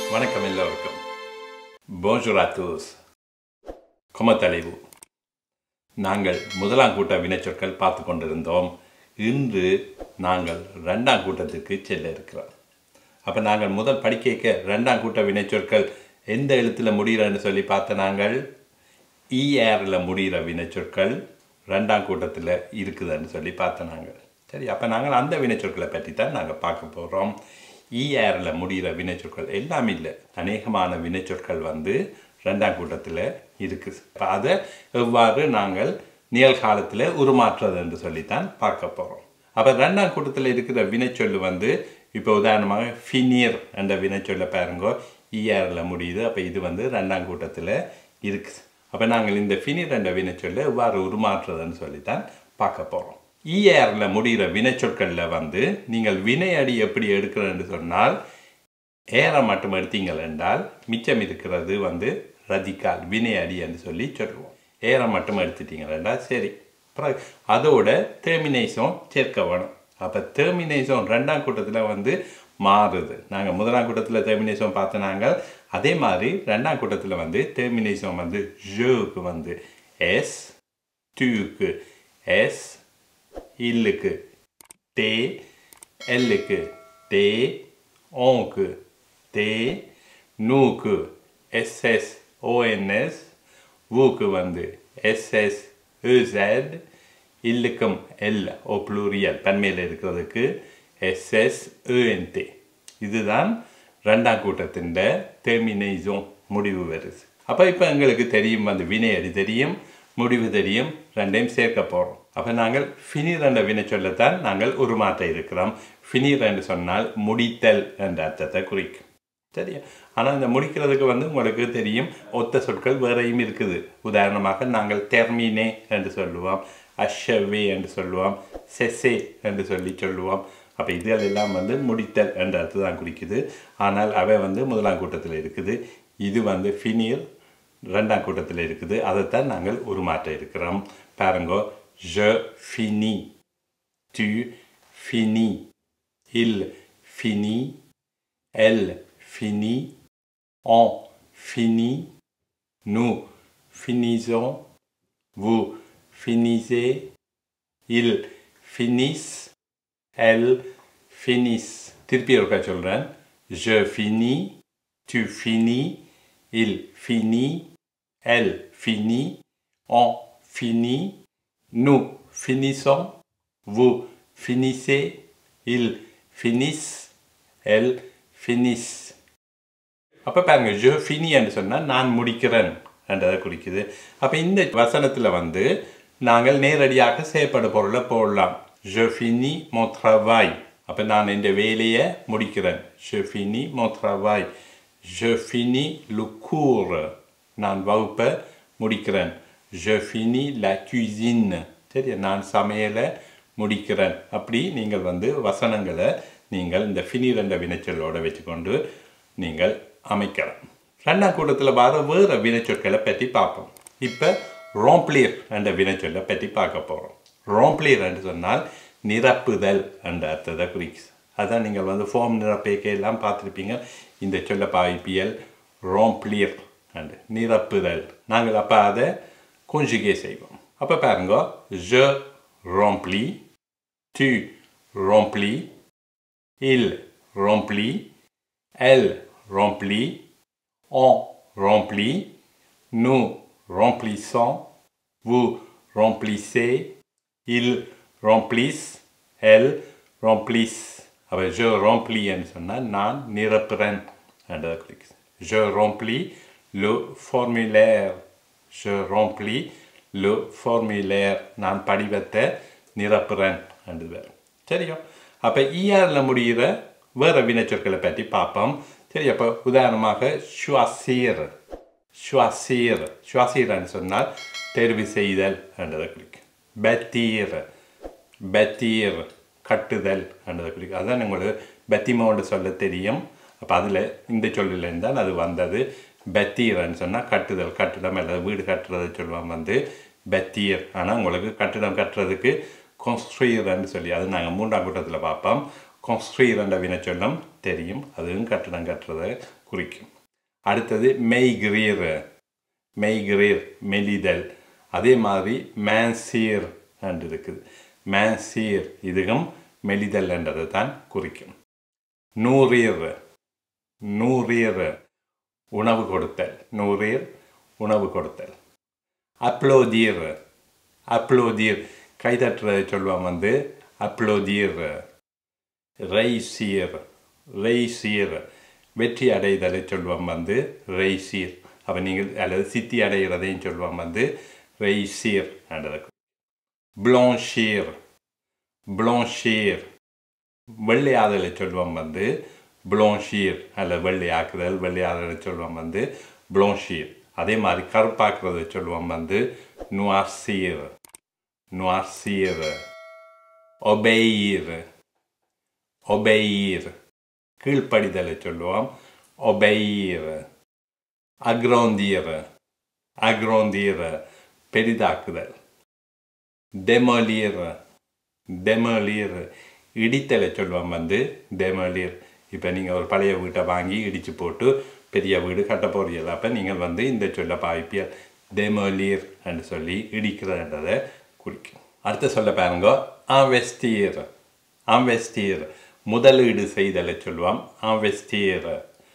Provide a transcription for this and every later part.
வணக்கம் எல்லோருக்கும் போன்ஜூர் ஆத்தூஸ் குமத்தலைவு நாங்கள் முதலாம் கூட்ட வினைச்சொற்கள் பார்த்து கொண்டிருந்தோம் இன்று நாங்கள் ரெண்டாம் கூட்டத்துக்கு செல்ல இருக்கிறோம் அப்போ நாங்கள் முதல் படிக்க ரெண்டாம் கூட்ட வினைச்சொற்கள் எந்த எழுத்தில் முடிகிறன்னு சொல்லி பார்த்த நாங்கள் இஆரில் முடிகிற வினைச்சொற்கள் ரெண்டாம் கூட்டத்தில் இருக்குதுன்னு சொல்லி பார்த்த நாங்கள் சரி அப்போ நாங்கள் அந்த வினைச்சொற்களை பற்றி தான் நாங்கள் பார்க்க போகிறோம் இஆரில் முடிகிற வினைச்சொற்கள் எல்லாமே இல்லை அநேகமான வினைச்சொற்கள் வந்து ரெண்டாம் கூட்டத்தில் இருக்குது அப்போ அதை எவ்வாறு நாங்கள் நிகழ்காலத்தில் உருமாற்றுறது என்று சொல்லித்தான் பார்க்க போகிறோம் அப்போ ரெண்டாம் கூட்டத்தில் இருக்கிற வினைச்சொல் வந்து இப்போ உதாரணமாக ஃபினியர் என்ற வினைச்சொல்லை பாருங்க இஆரில் முடியுது அப்போ இது வந்து ரெண்டாம் கூட்டத்தில் இருக்குது அப்போ நாங்கள் இந்த ஃபினியர் என்ற வினைச்சொல்லை எவ்வாறு உருமாற்றுறதுன்னு சொல்லித்தான் பார்க்க போகிறோம் இஆரில் முடிகிற வினைச்சொற்களில் வந்து நீங்கள் வினை அடி எப்படி எடுக்கிறன்னு சொன்னால் ஏற மட்டும் எடுத்தீங்கள் என்றால் மிச்சம் இருக்கிறது வந்து ரதிக்கால் வினை அடி என்று சொல்லி சொல்லுவோம் ஏற மட்டும் எடுத்துட்டீங்கள் என்றால் சரி அப்புறம் அதோட டெர்மினேஷன் சேர்க்க வேணும் அப்போ டெர்மினேஷன் ரெண்டாம் கூட்டத்தில் வந்து மாறுது நாங்கள் முதலாம் கூட்டத்தில் டெர்மினேஷன் பார்த்த நாங்கள் அதே மாதிரி ரெண்டாம் கூட்டத்தில் வந்து டெர்மினேஷன் வந்து ஜேவுக்கு வந்து எஸ் டியூக்கு எஸ் இல்லுக்கு டே எல்லுக்கு டே ஓக்கு டே நூக்கு எஸ்எஸ் ஓஎன்எஸ் ஊக்கு வந்து எஸ்எஸ் இசட் இல்லுக்கும் எல் ஓ ப்ளூரியல் பன்மையில் இருக்கிறதுக்கு எஸ்எஸ் ஏஎன்டி இதுதான் ரெண்டாம் கூட்டத்தின் டெர்மினேஷன் முடிவு வருது அப்போ இப்போ எங்களுக்கு தெரியும் வந்து வினையடி தெரியும் முடிவு தெரியும் ரெண்டையும் சேர்க்க போகிறோம் அப்போ நாங்கள் ஃபினிர் என்ற வினை சொல்லத்தான் நாங்கள் உருமாற்ற இருக்கிறோம் ஃபினிர் என்று சொன்னால் முடித்தல் என்ற அர்த்தத்தை குறிக்கும் சரியா ஆனால் இந்த முடிக்கிறதுக்கு வந்து உங்களுக்கு தெரியும் ஒத்த சொற்கள் வேறையும் இருக்குது உதாரணமாக நாங்கள் தெர்மினே என்று சொல்லுவோம் அஷவே என்று சொல்லுவோம் செசே என்று சொல்லி சொல்லுவோம் அப்போ இதுகள் எல்லாம் வந்து முடித்தல் என்ற அர்த்தம் தான் குறிக்குது ஆனால் அவை வந்து முதலாம் கூட்டத்தில் இருக்குது இது வந்து ஃபினிர் ரெண்டாம் கூட்டத்தில் இருக்குது அதைத்தான் நாங்கள் உருமாற்ற இருக்கிறோம் பாருங்கோ je finis tu finis il finit elle finit on finit nous finissons vous finissez ils finissent elles finissent திருப்பி ஒருக்கா சொல்கிறேன் je finis tu finis il finit elle finit on finit nous finissons vous finissez ils finissent elles finissent அப்போ பாருங்க Joe ஃபினி என்று சொன்னால் நான் முடிக்கிறேன் என்றதை குறிக்குது அப்போ இந்த வசனத்தில் வந்து நாங்கள் நேரடியாக செயற்பட பொருளை போடலாம் ஜோ ஃபினி மோ ட்ரவாய் அப்போ நான் இந்த வேலையை முடிக்கிறேன் ஜோ ஃபினி மோ ட்ரவாய் ஜோ ஃபினி லுக்கூர் நான் வகுப்பை முடிக்கிறேன் je finis la cuisine சரி நான் சமையலை முடிக்கிறேன் அப்படி நீங்கள் வந்து வசனங்களை நீங்கள் இந்த ஃபினிர் என்ற வினைச்சொல்லோடு வச்சுக்கொண்டு நீங்கள் அமைக்கலாம் ரெண்டாம் கூட்டத்தில் வர வேறு வினைச்சொற்களை பற்றி பார்ப்போம் இப்போ ரோம்ப்ளீர் என்ற வினைச்சொல்லை பற்றி பார்க்க போகிறோம் ரோம்ப்ளீர் என்று சொன்னால் நிரப்புதல் என்ற அர்த்தத்தை குறிக்குது அதான் நீங்கள் வந்து ஃபோம் நிரப்பேக்க எல்லாம் பார்த்துருப்பீங்க இந்த சொல்ல பாவிப்பியல் ரோம்ப்ளீர் அண்டு நிரப்புதல் நாங்கள் அப்போ அதை conjugué செய்வோம் அப்போ பாருங்க je remplis tu remplis il remplit elle remplit on remplit nous remplissons vous remplissez ils remplissent elles remplissent அப்போ je remplis என்று சொன்னால் நான் நிரப்புறேன் என்றதை குறிக்குது je remplis le formulaire je remplis le formulaire நான் படிவத்தை நிரப்புறேன் என்று வேறு சரியோ அப்போ இஆரில் முடிகிற வேறு வினைச்சொற்களை பற்றி பார்ப்போம் சரி அப்போ உதாரணமாக ஷுவாசீர் ஷுவாசீர் ஷுவாசீர்னு சொன்னால் தேர்வு செய்தல் என்றதை குறிக்கும் பத்தீர் பத்தீர் கட்டுதல் என்றதை குறிக்கும் அதான் உங்களுக்கு பத்திமோண்டு சொல்ல தெரியும் அப்போ அதில் இந்த சொல்லிலேருந்து தான் அது வந்தது பத்தீர்னு சொன்னால் கட்டுதல் கட்டிடம் அல்லது வீடு கட்டுறதை சொல்லுவாங்க வந்து பத்தீர் ஆனால் உங்களுக்கு கட்டிடம் கட்டுறதுக்கு கொன்ஸ்ட்ரீர்னு சொல்லி அது நாங்கள் மூன்றாம் கூட்டத்தில் பார்ப்போம் கொன்ஸ்ட்ரீர் என்ற வினைச்சொல்லம் தெரியும் அதுவும் கட்டிடம் கட்டுறதை குறிக்கும் அடுத்தது மெய்கிரீர் மெய்கிரீர் மெலிதல் அதே மாதிரி மேன்சீர் என்று இருக்குது மேன்சீர் இதுவும் மெலிதல் என்றதை தான் குறிக்கும் நூறீர் நூறீர் உணவு கொடுத்தல் நூறீர் உணவு கொடுத்தல் அப்ளோதீர் அப்ளோதீர் கைதட்டுறதை சொல்லுவாங்க வந்து அப்ளோதீர் ரைசீர் ரைசீர் வெற்றி அடைதலை சொல்லுவோம் வந்து ரைசீர் அப்போ நீங்கள் அல்லது சித்தி அடைகிறதையும் சொல்லுவோம் வந்து ரைசீர் என்றது ப்ளோஷீர் ப்ளோஷீர் வெள்ளையாதலை சொல்லுவோம் வந்து ப்ளோஷீர் அல்ல வெள்ளையாக்குதல் வெள்ளையாதலை சொல்லுவோம் வந்து ப்ளோஷீர் அதே மாதிரி கருப்பாக்குறதை சொல்லுவோம் வந்து நுவார்சீர் நுவார்சீர் ஒபெயீர் ஒபெயீர் கீழ்ப்படிதலை சொல்லுவோம் ஒபெயீர் அக்ரோந்தீர் அக்ரோந்தீர் பெரிதாக்குதல் டெமோலியர் டெமோலியர் இடித்தலை சொல்லுவோம் வந்து டெமோலியர் இப்போ நீங்கள் ஒரு பழைய வீட்டை வாங்கி இடித்து போட்டு பெரிய வீடு கட்ட போறீங்க அப்போ நீங்கள் வந்து இந்த சொல்ல பாய்ப்பியல் டெமோலியர் என்று சொல்லி இடிக்கிறதுன்றதை குறிக்கும் அடுத்த சொல்ல பாருங்க ஆவெஸ்டீர் ஆவெஸ்டீர் முதலீடு செய்தலை சொல்லுவோம் ஆவெஸ்டீர்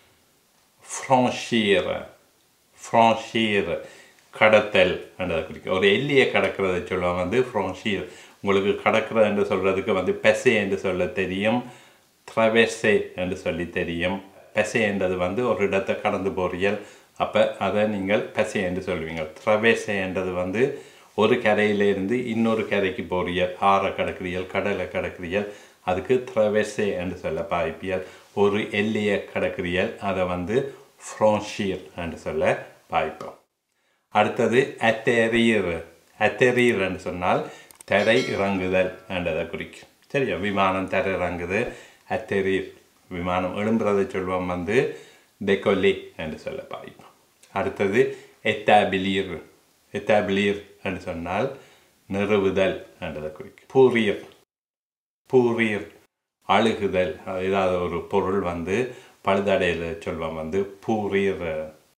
ஃப்ரான்ஷீர் ஃப்ரான்ஷீர் கடத்தல் என்றதை குறிக்கும் ஒரு எல்லையை கடக்கிறதை சொல்லுவாங்க வந்து ஃப்ரான்ஷீர் உங்களுக்கு கடக்கிறது என்று சொல்கிறதுக்கு வந்து பெசே என்று சொல்ல தெரியும் ட்ரவெர்ஸே என்று சொல்லி தெரியும் பெசே என்றது வந்து ஒரு இடத்தை கடந்து போறீர்கள் அப்போ அதை நீங்கள் பெசே என்று சொல்லுவீங்க ட்ரவெர்ஸே என்றது வந்து ஒரு கரையிலேருந்து இன்னொரு கரைக்கு போறீர்கள் ஆறை கடக்கிறீர்கள் கடலை கடக்கிறீர்கள் அதுக்கு ட்ரவெர்ஸே என்று சொல்ல பாய்ப்பியல் ஒரு எல்லையை கடக்கிறீர்கள் அதை வந்து ஃப்ரான்ஷீர் என்று சொல்ல பாய்ப்போம் அடுத்தது அத்தெரீர் அத்தெரீர் என்று சொன்னால் தரை இறங்குதல் என்றதை குறிக்கும் சரியா விமானம் தரை இறங்குது அத்தெரீர் விமானம் எழும்புறதை சொல்லுவோம் வந்து டெக்கொல்லி என்று சொல்ல பாய்ப்போம் அடுத்தது எத்தாபிலீர் எத்தாபிலீர் என்று சொன்னால் நிறுவுதல் என்றதை குறிக்கும் பூரியர் பூரியர் அழுகுதல் ஏதாவது ஒரு பொருள் வந்து பழுதடையில் சொல்லுவோம் வந்து பூரியர்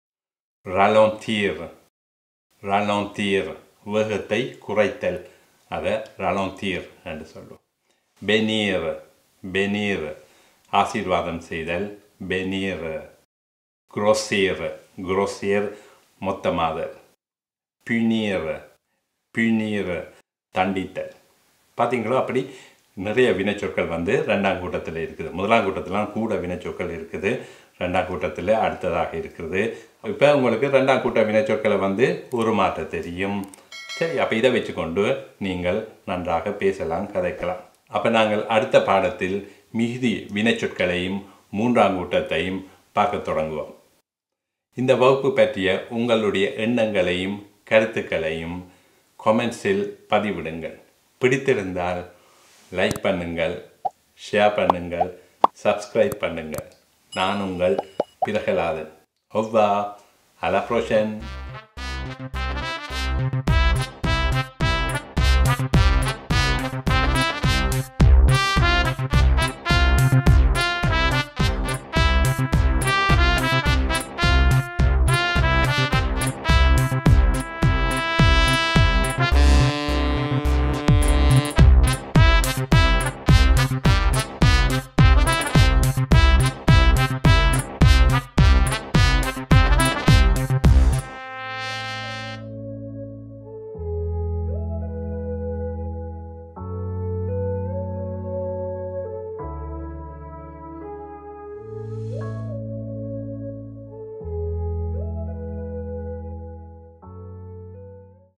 ரலோந்தீர் ரலோந்தீர் வேகத்தை குறைத்தல் அதை ரலோந்தீர் என்று சொல்லுவோம் பெனீர் பெனீர் ஆசீர்வாதம் செய்தல் பெனீர் குரோசியர் குரோசியர் மொத்தமாதல் பியூனியர் பியூனியர் தண்டித்தல் பார்த்தீங்களோ அப்படி நிறைய வினைச்சொற்கள் வந்து ரெண்டாம் கூட்டத்தில் இருக்குது முதலாம் கூட்டத்திலாம் கூட வினைச்சொற்கள் இருக்குது ரெண்டாம் கூட்டத்தில் அடுத்ததாக இருக்குது இப்போ உங்களுக்கு ரெண்டாம் கூட்ட வினைச்சொற்களை வந்து உருமாற்ற தெரியும் சரி அப்போ இதை வச்சுக்கொண்டு நீங்கள் நன்றாக பேசலாம் கதைக்கலாம் அப்போ நாங்கள் அடுத்த பாடத்தில் மிகுதி வினைச்சொற்களையும் மூன்றாம் கூட்டத்தையும் பார்க்க தொடங்குவோம் இந்த வகுப்பு பற்றிய உங்களுடைய எண்ணங்களையும் கருத்துக்களையும் கொமெண்ட்ஸில் பதிவிடுங்கள் பிடித்திருந்தால் லைக் பண்ணுங்கள் ஷேர் பண்ணுங்கள் சப்ஸ்கிரைப் பண்ணுங்கள் நான் உங்கள் பிரகலாதன் ஒவ்வா அலப்ரோஷன்